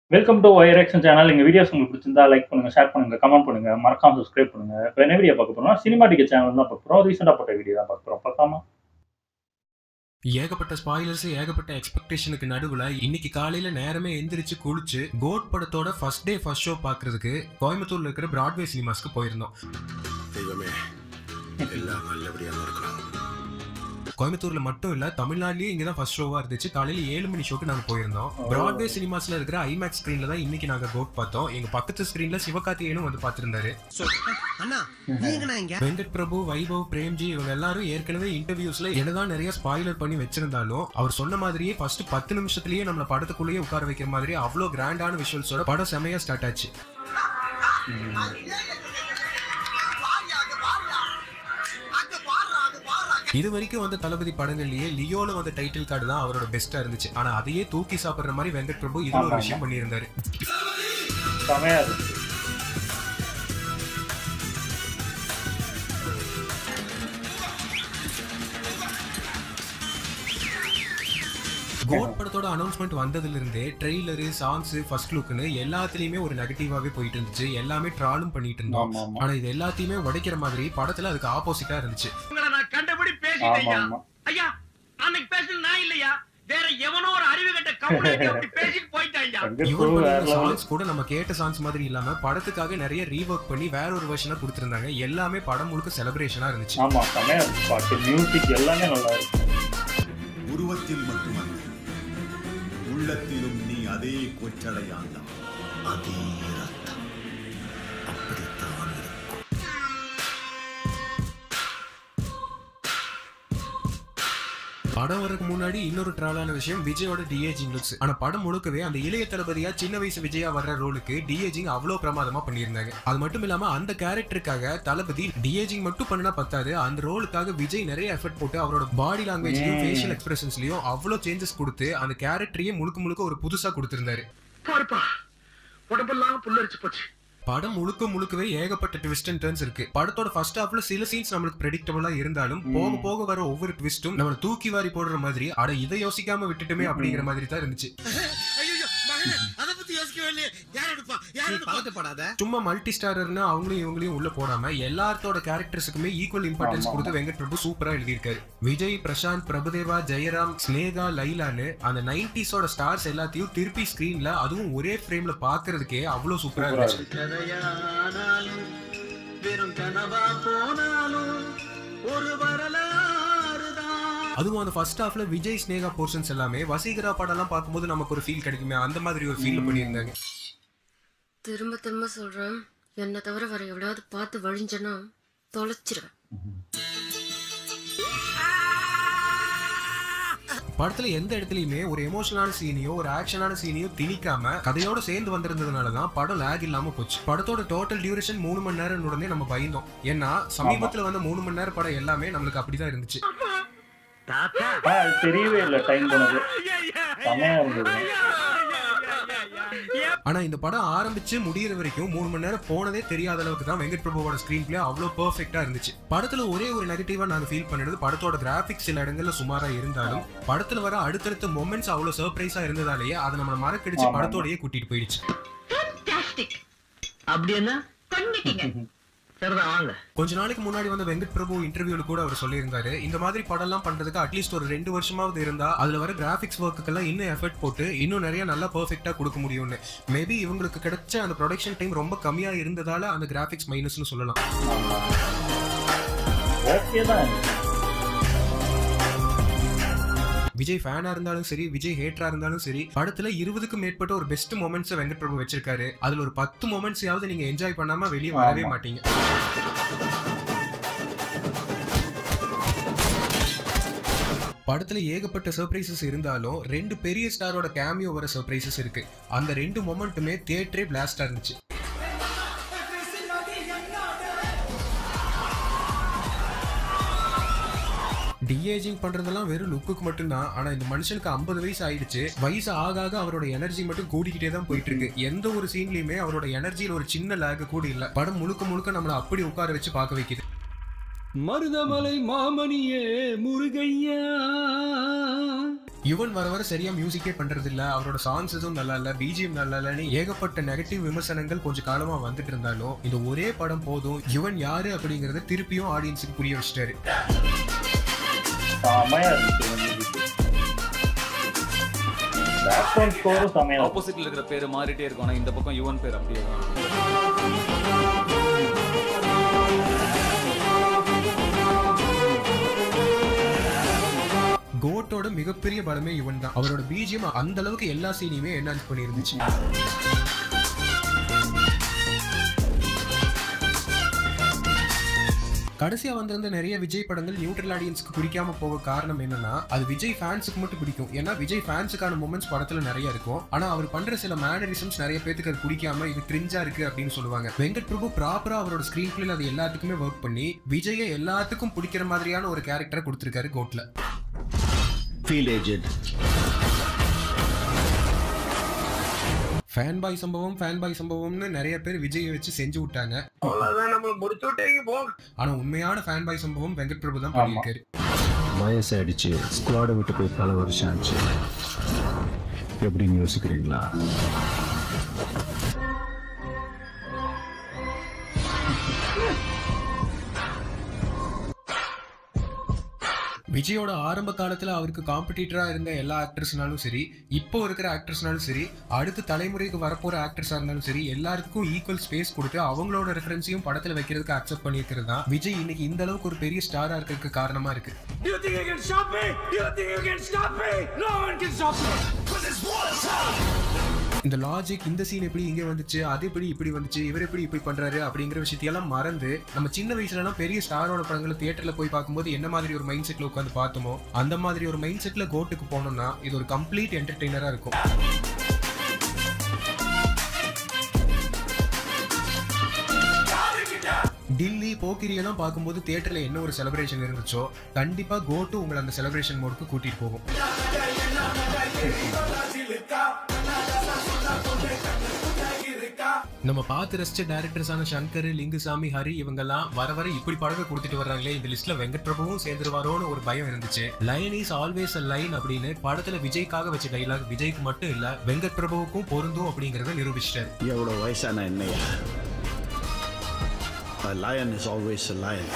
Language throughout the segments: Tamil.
Welcome to wire action channel எங்கள் வீடியோஸ் உங்களுக்கு பிடிச்சிருந்தா லைக் பண்ணுங்க ஷேர் பண்ணுங்க கமெண்ட் பண்ணுங்க மறக்காம சப்ஸ்கிரைப் பண்ணுங்க இப்போ என்ன வீடியோ பார்க்க போறோம்னா சினிமாட்டிக் சேனல் தான் பார்க்க போறோம் ரீசெண்டாக போட்ட வீடியோ தான் பார்க்க போறோம் பார்க்காம ஏகப்பட்ட ஸ்பாயிலர்ஸ் ஏகப்பட்ட எக்ஸ்பெக்டேஷனுக்கு நடுவுல இன்னைக்கு காலையில நேரமே எந்திரிச்சு குளிச்சு கோட் படத்தோட ஃபர்ஸ்ட் டே ஃபர்ஸ்ட் ஷோ பாக்குறதுக்கு கோயம்புத்தூர்ல இருக்கிற பிராட்வே சினிமாஸ்க்கு போயிருந்தோம் தெய்வமே எல்லாம் நல்லபடியா நடக்கணும் கோயம்புத்தூர்ல மட்டும் இல்ல தமிழ்நாட்டிலேயே இங்க தான் ஃபர்ஸ்ட் ஷோவா இருந்துச்சு காலையில ஏழு மணி ஷோக்கு நாங்க போயிருந்தோம் ஓ. பிராட்வே சினிமாஸ்ல இருக்கிற ஐமேக்ஸ் ஸ்கிரீன்ல தான் இன்னைக்கு நாங்க கோட் பார்த்தோம் எங்க பக்கத்து ஸ்கிரீன்ல சிவகார்த்திகேயனும் வந்து பார்த்திருந்தாரு அண்ணா நீங்க இங்க வெங்கட் பிரபு வைபவ் பிரேம்ஜி இவங்க எல்லாரும் ஏற்கனவே இன்டர்வியூஸ்ல என்னதான் நிறைய ஸ்பாயிலர் பண்ணி வச்சிருந்தாலும் அவர் சொன்ன மாதிரியே ஃபர்ஸ்ட் பத்து நிமிஷத்துலயே நம்மள படத்துக்குள்ளேயே உட்கார வைக்கிற மாதிரி அவ்வளோ கிராண்டான விஷுவல்ஸோட படம் செமையா ஸ்டார்ட் ஆச்சு இது வரைக்கும் வந்த தளபதி படங்கள்லயே லியோல வந்த டைட்டில் கார்டு தான் அவரோட பெஸ்டா இருந்துச்சு ஆனா அதையே தூக்கி சாப்பிடுற மாதிரி வெங்கட் பிரபு இதுல ஒரு ஆமா, விஷயம் பண்ணியிருந்தாரு செமையா இருக்கு கோட் படத்தோட அனௌன்ஸ்மெண்ட் வந்ததுல இருந்தே ட்ரெய்லரு சாங்ஸ் ஃபர்ஸ்ட் லுக்னு எல்லாத்துலயுமே ஒரு நெகட்டிவாவே போயிட்டு இருந்துச்சு எல்லாமே ட்ராலும் பண்ணிட்டு இருந்தோம் ஆமா ஆமா ஆனா இது எல்லாத்தையுமே உடைக்கிற மாதிரி படத்துல அதுக்கு ஆப்போசிட்டா இருந்துச்சு உங்களை நான் கண்டபடி ஆமா பேசிட்டேன் ஆமா ஐயா அன்னைக்கு பேசுனது நான் இல்லையா வேற எவனோ ஒரு அறிவு கட்ட கம்யூனிட்டி அப்படி பேசிட்டு போயிட்டாங்க வெங்கட் இவர் பிரபு வேற பண்ண level. சாங்ஸ் கூட நம்ம கேட்ட சாங்ஸ் மாதிரி இல்லாம படத்துக்காக நிறைய ரீவொர்க் பண்ணி வேற ஒரு வெர்ஷனா கொடுத்திருந்தாங்க எல்லாமே படம் முழுக்க செலிப்ரேஷனா இருந்துச்சு ஆமா செமையா இருக்கு பாட்டு மியூசிக் எல்லாமே நல்லா இருக்கு உருவத்தில் மட்டுமல்ல உள்ளத்திலும் நீ அதே கொச்சடையாந்தான் அதே ரத்தம் அப்படித்தான் இருக்கும் படம் வரக்கு முன்னாடி இன்னொரு ட்ராலான விஷயம் விஜயோட டிஏஜிங் லுக்ஸ் ஆனா படம் முழுக்கவே அந்த இளைய தளபதியா சின்ன வயசு விஜயா வர்ற ரோலுக்கு டிஏஜிங் அவ்வளவு பிரமாதமா பண்ணியிருந்தாங்க அது மட்டும் இல்லாம அந்த கேரக்டருக்காக தளபதி டிஏஜிங் மட்டும் பண்ணினா பத்தாது அந்த ரோலுக்காக விஜய் நிறைய எஃபர்ட் போட்டு அவரோட பாடி லாங்குவேஜ்லயும் ம். ஃபேஷியல் எக்ஸ்பிரஷன்ஸ்லயும் அவ்வளவு சேஞ்சஸ் கொடுத்து அந்த கேரக்டரையே முழுக்க முழுக்க ஒரு புதுசா கொடுத்திருந்தாரு பாருப்பா உடம்பெல்லாம் புல்லரிச்சு போச்சு படம் முழுக்க முழுக்கவே ஏகப்பட்ட ட்விஸ்ட் அண்ட் டர்ன்ஸ் இருக்கு படத்தோட ஃபர்ஸ்ட் ஹாஃப்ல சில சீன்ஸ் நம்மளுக்கு ப்ரெடிக்டபிளா இருந்தாலும் போக போக வர ஒவ்வொரு ட்விஸ்டும் நம்மள தூக்கி வாரி போடுற மாதிரி அட இதை யோசிக்காம விட்டுட்டுமே அப்படிங்கிற மாதிரி தான் இருந்துச்சு ஐயோ மகனே அத பத்தி யோசிக்கவே இல்லையே யார் எடுப்பா யார் எடுப்பா பதட்டப்படாத சும்மா மல்டி ஸ்டாரர்னு அவங்களையும் இவங்களையும் உள்ள போடாம எல்லாத்தோட கேரக்டர்ஸுக்குமே ஈக்குவல் இம்பார்ட்டன்ஸ் ஆமா, கொடுத்து வெங்கட் பிரபு சூப்பரா எழுதியிருக்காரு விஜய் பிரசாந்த் பிரபுதேவா ஜெயராம் ஸ்னேகா லைலான்னு அந்த நைன்டிஸோட ஸ்டார்ஸ் எல்லாத்தையும் திருப்பி ஸ்கிரீன்ல அதுவும் ஒரே ஃப்ரேம்ல பாக்குறதுக்கே அவ்வளவு சூப்பரா சூப்பரா இருந்துச்சு இருக்கு கதையானாலும் வெறும் கனவா போனாலும் ஒரு வரலாறுதான் அதுவும் அந்த ஃபர்ஸ்ட் ஹாஃப்ல விஜய் ஸ்னேகா போர்ஷன்ஸ் எல்லாமே வசீகரா படம்லாம் பார்க்கும்போது நமக்கு ஒரு ஃபீல் கிடைக்குமே அந்த மாதிரி ஒரு ஃபீல் பண்ணியிருந்தாங்க திரும்ப திரும்ப சொல்றேன் என்னை தவிர வேற எவ்வளவு பார்த்து வழிஞ்சனா தொலைச்சிருவேன் படத்துல எந்த இடத்துலயுமே ஒரு எமோஷனலான சீனையோ ஒரு ஆக்ஷனான சீனையோ திணிக்காம கதையோட சேர்ந்து வந்திருந்ததுனால தான் படம் லேக் இல்லாம போச்சு படத்தோட டோட்டல் டியூரேஷன் மூணு மணி நேரம் உடனே நம்ம பயந்தோம் ஏன்னா சமீபத்துல வந்த மூணு மணி நேரம் படம் எல்லாமே நம்மளுக்கு அப்படிதான் இருந்துச்சு தாத்தா ஆ, அது தெரியவே இல்லை டைம் போனது செமையா இருந்தது ஆனா இந்த படம் ஆரம்பிச்சு முடியிற வரைக்கும் மூணு மணி நேரம் போனதே தெரியாத அளவுக்கு தான் வெங்கட் பிரபுவோட ஸ்கிரீன் பிளே அவ்வளவு பெர்ஃபெக்ட்டா இருந்துச்சு படத்துல ஒரே ஒரு நெகட்டிவா நாங்க ஃபீல் பண்ணது படத்தோட கிராபிக்ஸ் சில இடங்கள்ல சுமாரா இருந்தாலும் படத்துல வர அடுத்தடுத்த மொமெண்ட்ஸ் அவ்வளவு சர்ப்ரைஸா இருந்ததாலேயே அதை நம்ம மறக்கடிச்சு ஆமா. படத்தோடயே கூட்டிட்டு போயிடுச்சு அப்படி என்ன சரிதான் வாங்க கொஞ்ச நாளைக்கு முன்னாடி வந்த வெங்கட் பிரபு இன்டர்வியூல கூட அவர் சொல்லியிருந்தாரு இந்த மாதிரி படம்லாம் பண்றதுக்கு அட்லீஸ்ட் ஒரு ரெண்டு வருஷமாவது இருந்தா அதுல வர கிராஃபிக்ஸ் ஒர்க்குக்கெல்லாம் இன்னும் எஃபர்ட் போட்டு இன்னும் நிறைய நல்லா பெர்ஃபெக்ட்டா கொடுக்க முடியும்னு மேபி இவங்களுக்கு கிடைச்ச அந்த ப்ரொடக்ஷன் டைம் ரொம்ப கம்மியா இருந்ததால அந்த கிராஃபிக்ஸ் மைனஸ்னு சொல்லலாம் ஓகே தான் விஜய் ஃபேனா இருந்தாலும் சரி விஜய் ஹேட்டரா இருந்தாலும் சரி படத்துல இருபதுக்கும் மேற்பட்ட ஒரு பெஸ்ட் மொமெண்ட்ஸ் வெங்கட் பிரபு வச்சிருக்காரு அதுல ஒரு பத்து மொமெண்ட்ஸாவது நீங்க என்ஜாய் பண்ணாம வெளியே வரவே ஆமா. மாட்டீங்க படத்துல ஏகப்பட்ட சர்ப்ரைசஸ் இருந்தாலும் ரெண்டு பெரிய ஸ்டாரோட கேமியோ வர சர்ப்ரைசஸ் இருக்கு அந்த ரெண்டு மொமெண்ட்டுமே தியேட்டரே பிளாஸ்டா இருந்துச்சு டிஏஜிங் பண்றதெல்லாம் வெறும் லுக்குக்கு மட்டும்தான் ஆனா இந்த மனுஷனுக்கு 50 வயசு ஆயிடுச்சு வயசு ஆக ஆக அவரோட எனர்ஜி மட்டும் கூடிக்கிட்டே தான் போயிட்டு இருக்கு எந்த ஒரு சீன்லயுமே அவரோட எனர்ஜியில ஒரு சின்ன லேக் கூட இல்ல படம் முழுக்க முழுக்க நம்மள அப்படி உட்கார வச்சு பார்க்க வைக்குது மருதமலை மாமணியே முருகையா யுவன் வர வர சரியா மியூசிக்கே பண்றது இல்ல அவரோட சாங்ஸ் எதுவும் நல்லா இல்ல பிஜிஎம் நல்லா இல்லன்னு ஏகப்பட்ட நெகட்டிவ் விமர்சனங்கள் கொஞ்ச காலமா வந்துட்டு இருந்தாலும் இந்த ஒரே படம் போதும் யுவன் யாரு அப்படிங்கறத திருப்பியும் ஆடியன்ஸுக்கு புரிய வச்சிட்டாரு செமையா இருந்துச்சு பேக்ரவுண்ட் ஸ்கோரும் செமையா இருக்கு. ஆப்போசிட்ல இருக்கிற பேர் மாறிட்டே இருக்கும் ஆனா இந்த பக்கம் யுவன் பேர் அப்படியே தான் கோட்டோட மிகப்பெரிய பலமே யுவன் தான் அவரோட பிஜிஎம் அந்த அளவுக்கு எல்லா சீனையுமே என்ஹான்ஸ் பண்ணியிருந்துச்சு கடைசியா வந்திருந்த நிறைய விஜய் படங்கள் நியூட்ரல் ஆடியன்ஸ்க்கு பிடிக்காம போக காரணம் என்னன்னா அது விஜய் ஃபேன்ஸுக்கு மட்டும் பிடிக்கும் ஏன்னா விஜய் ஃபேன்ஸுக்கான மூமெண்ட்ஸ் படத்துல நிறைய இருக்கும் ஆனா அவர் பண்ற சில மேனரிசம்ஸ் நிறைய பேத்துக்கு அது பிடிக்காம இது கிரிஞ்சா இருக்கு அப்படின்னு சொல்லுவாங்க வெங்கட் பிரபு ப்ராப்பரா அவரோட ஸ்கிரீன் பிளேல அது எல்லாத்துக்குமே ஒர்க் பண்ணி விஜயை எல்லாத்துக்கும் பிடிக்கிற மாதிரியான ஒரு கேரக்டரை கொடுத்திருக்காரு கோட்ல ஃபீல் ஏஜெட் ஃபேன் பாய் சம்பவம் ஃபேன் பாய் சம்பவம்னு நிறைய பேர் விஜயை வச்சு செஞ்சு விட்டாங்க ஆனா உண்மையான ஃபேன் பாய் சம்பவம் வெங்கட் பிரபு தான் பண்ணியிருக்காரு வயசாயிடுச்சு ஸ்குவாடை விட்டு போய் பல வருஷம் ஆச்சு எப்படின்னு யோசிக்கிறீங்களா விஜயோட ஆரம்ப காலத்துல அவருக்கு காம்படிட்டரா இருந்த எல்லா ஆக்டர்ஸ்னாலும் சரி இப்போ இருக்கிற ஆக்டர்ஸ்னாலும் சரி அடுத்த தலைமுறைக்கு வரப்போற ஆக்டர்ஸா இருந்தாலும் சரி எல்லாருக்கும் ஈக்குவல் ஸ்பேஸ் கொடுத்து அவங்களோட ரெஃபரன்ஸையும் படத்துல வைக்கிறதுக்கு அக்செப்ட் பண்ணியிருக்கிறது தான் விஜய் இன்னைக்கு இந்த அளவுக்கு ஒரு பெரிய ஸ்டாரா இருக்கிறதுக்கு காரணமா இருக்கு இந்த லாஜிக் இந்த சீன் எப்படி இங்க வந்துச்சு அது எப்படி இப்படி வந்துச்சு இவர் எப்படி இப்படி பண்றாரு அப்படிங்கிற விஷயத்தையெல்லாம் மறந்து நம்ம சின்ன வயசுல எல்லாம் பெரிய ஸ்டாரோட படங்களை தியேட்டர்ல போய் பார்க்கும்போது என்ன மாதிரி ஒரு மைண்ட் செட்ல உட்காந்து பார்த்தோமோ அந்த மாதிரி ஒரு மைண்ட் செட்ல கோட்டுக்கு போனோம்னா இது ஒரு கம்ப்ளீட் என்டர்டெய்னரா இருக்கும் டில்லி போக்கிரி எல்லாம் பார்க்கும்போது தியேட்டர்ல என்ன ஒரு செலிப்ரேஷன் இருந்துச்சோ கண்டிப்பா கோட்டு உங்களை அந்த செலிப்ரேஷன் மோடுக்கு கூட்டிட்டு போகும் நம்ம பார்த்து ரசிச்ச டேரக்டர்ஸான சங்கர் லிங்குசாமி ஹரி இவங்கெல்லாம் வர வர இப்படி படத்தை கொடுத்துட்டு வர்றாங்களே இந்த லிஸ்ட்ல வெங்கட் பிரபுவும் சேர்ந்துருவாரோன்னு ஒரு பயம் இருந்துச்சு line is always a line அப்படின்னு படத்துல விஜய்க்காக வச்ச டைலாக் விஜய்க்கு மட்டும் இல்ல வெங்கட் பிரபுவுக்கும் பொருந்தும் அப்படிங்கறத நிரூபிச்சிட்டாரு எவ்வளோ வயசான என்னையா A lion is always a lion.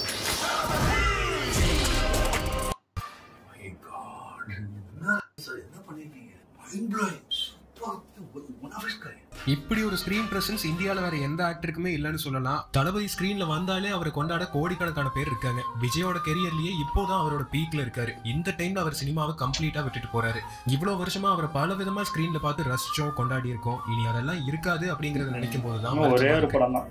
இப்படி ஒரு ஸ்கிரீன் பிரசன்ஸ் இந்தியால வேற எந்த ஆக்டருக்குமே இல்லைன்னு சொல்லலாம் தளபதி ஸ்கிரீன்ல வந்தாலே அவரை கொண்டாட கோடிக்கணக்கான பேர் இருக்காங்க விஜயோட கெரியர்லயே இப்போதான் அவரோட பீக்ல இருக்காரு இந்த டைம்ல அவர் சினிமாவை கம்ப்ளீட்டா விட்டுட்டு போறாரு இவ்வளவு வருஷமா அவரை பல விதமா ஸ்கிரீன்ல பார்த்து ரசிச்சோம் கொண்டாடி இருக்கோம் இனி அதெல்லாம் இருக்காது அப்படிங்கறத நினைக்கும் போதுதான் இன்னும் ஒரே வருத்தமா ஒரு இருக்கு. படம் தான்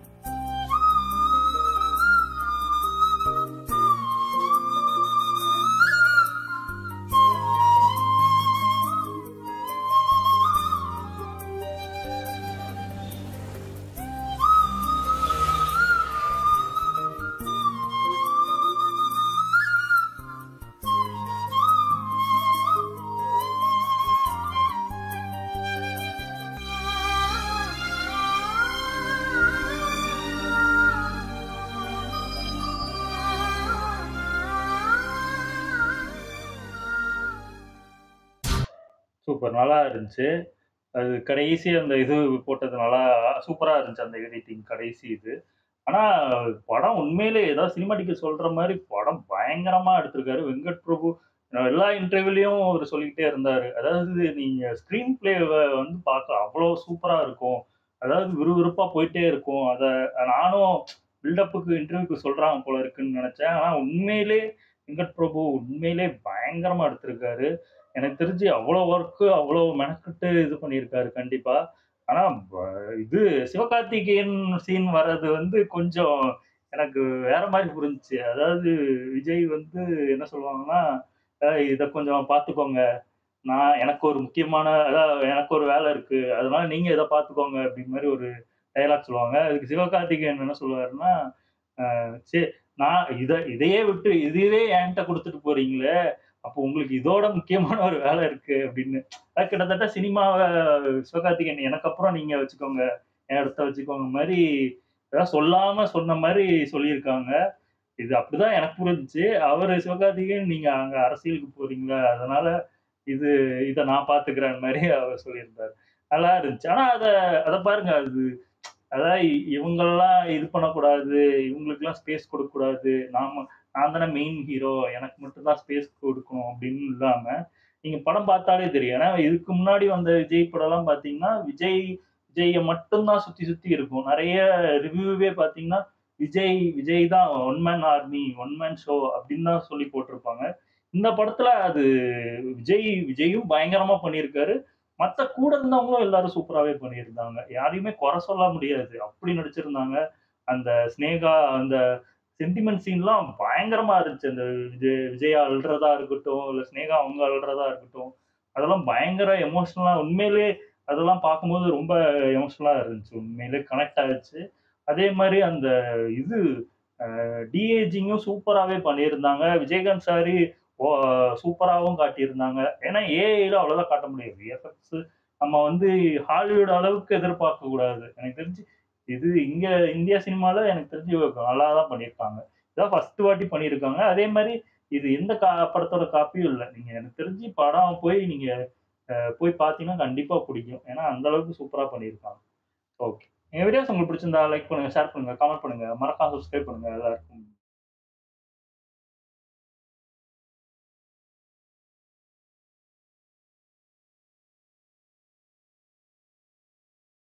சூப்பர் நல்லா இருந்துச்சு அது கடைசி அந்த இது போட்டது நல்லா சூப்பரா இருந்துச்சு அந்த எடிட்டிங் கடைசி இது ஆனா படம் உண்மையிலே ஏதாவது சினிமாட்டிக்கு சொல்ற மாதிரி படம் பயங்கரமா எடுத்திருக்காரு வெங்கட் பிரபு நான் எல்லா இன்டர்வியூலையும் அவர் சொல்லிக்கிட்டே இருந்தாரு அதாவது நீங்க ஸ்கிரீன் பிளேவை வந்து பார்க்க அவ்வளோ சூப்பரா இருக்கும் அதாவது விறுவிறுப்பா போயிட்டே இருக்கும் அதை நானும் பில்டப்புக்கு இன்டர்வியூக்கு சொல்றாங்க போல இருக்குன்னு நினைச்சேன் ஆனா உண்மையிலே வெங்கட் பிரபு உண்மையிலே பயங்கரமா எடுத்திருக்காரு எனக்கு தெரிஞ்சு அவ்வளோ ஒர்க்கு அவ்வளோ மெனக்கட்டு இது பண்ணியிருக்காரு கண்டிப்பா ஆனா ப- இது சிவகார்த்திகேயன் சீன் வர்றது வந்து கொஞ்சம் எனக்கு வேற மாதிரி புரிஞ்சுச்சு அதாவது விஜய் வந்து என்ன சொல்லுவாங்கன்னா "அஹ் இதை கொஞ்சம் பார்த்துக்கோங்க நான் எனக்கு ஒரு முக்கியமான அதாவது எனக்கு ஒரு வேலை இருக்கு அதனால நீங்க இதை பார்த்துக்கோங்க அப்படிங்கிற மாதிரி ஒரு டைலாக் சொல்லுவாங்க அதுக்கு சிவகார்த்திகேயன் என்ன சொல்லுவாருன்னா "அஹ் சரி நான் இதை இதையே விட்டு இதுவே என்கிட்ட கொடுத்துட்டு போறீங்களே அப்போ உங்களுக்கு இதோட முக்கியமான ஒரு வேலை இருக்கு அப்படின்னு அது கிட்டத்தட்ட சினிமாவை சிவகார்த்திகேயன் எனக்கு அப்புறம் நீங்க வச்சுக்கோங்க என் இடத்த வச்சுக்கோங்க மாதிரி ஏதாவது சொல்லாம சொன்ன மாதிரி சொல்லியிருக்காங்க இது அப்படிதான் எனக்கு புரிஞ்சுச்சு அவர் சிவகார்த்திகேயன் நீங்க அங்க அரசியலுக்கு போறீங்களா அதனால இது இதை நான் பாத்துக்கிறேன் மாதிரி அவர் சொல்லியிருந்தார் நல்லா இருந்துச்சு ஆனா அத அதை பாருங்க அது அதாவது இவங்கெல்லாம் இது பண்ணக்கூடாது இவங்களுக்கெல்லாம் ஸ்பேஸ் கொடுக்கக்கூடாது நாம நான் தானே மெயின் ஹீரோ எனக்கு மட்டும்தான் ஸ்பேஸ் கொடுக்கணும் அப்படின்னு இல்லாம நீங்க படம் பார்த்தாலே தெரியும் ஏன்னா இதுக்கு முன்னாடி வந்த விஜய் படம்லாம் பாத்தீங்கன்னா விஜய் விஜயை மட்டும்தான் சுத்தி சுத்தி இருக்கும் நிறைய ரிவ்யூவே பாத்தீங்கன்னா விஜய் விஜய் தான் one man army one man show அப்படின்னு தான் சொல்லி போட்டிருப்பாங்க இந்த படத்துல அது விஜய் விஜயும் பயங்கரமா பண்ணியிருக்காரு மற்ற கூட இருந்தவங்களும் எல்லாரும் சூப்பராகவே பண்ணியிருந்தாங்க யாரையுமே குறை சொல்ல முடியாது அப்படி நடிச்சிருந்தாங்க அந்த ஸ்னேகா அந்த சென்டிமெண்ட் சீன்லாம் பயங்கரமா இருந்துச்சு அந்த விஜய் விஜயா அழுறதா இருக்கட்டும் இல்லை ஸ்னேகா அவங்க அழுறதா இருக்கட்டும் அதெல்லாம் பயங்கர எமோஷனலா உண்மையிலே அதெல்லாம் பார்க்கும்போது ரொம்ப எமோஷனலா இருந்துச்சு உண்மையிலே கனெக்ட் ஆயிடுச்சு அதே மாதிரி அந்த இது டிஏஜிங்கும் சூப்பராகவே பண்ணியிருந்தாங்க விஜயகாந்த் சாரி சூப்பராகவும் காட்டியிருந்தாங்க ஏன்னா ஏஐல அவ்வளோதான் காட்ட முடியாது விஎஃப்எக்ஸ் நம்ம வந்து ஹாலிவுட் அளவுக்கு எதிர்பார்க்க கூடாது எனக்கு தெரிஞ்சு இது இங்க இந்தியா சினிமால எனக்கு தெரிஞ்சு நல்லா தான் பண்ணியிருக்காங்க இதான் ஃபர்ஸ்ட் வாட்டி பண்ணியிருக்காங்க அதே மாதிரி இது எந்த கா படத்தோட காப்பியும் இல்லை நீங்க எனக்கு தெரிஞ்சு படம் போய் நீங்க அஹ், போய் பார்த்தீங்கன்னா கண்டிப்பா பிடிக்கும் ஏன்னா அந்த அளவுக்கு சூப்பரா பண்ணியிருக்காங்க ஓகே எங்க வீடியோஸ் உங்களுக்கு பிடிச்சிருந்தா லைக் பண்ணுங்க ஷேர் பண்ணுங்க கமெண்ட் பண்ணுங்க மறக்காம சப்ஸ்கிரைப் பண்ணுங்க எல்லாருக்கும்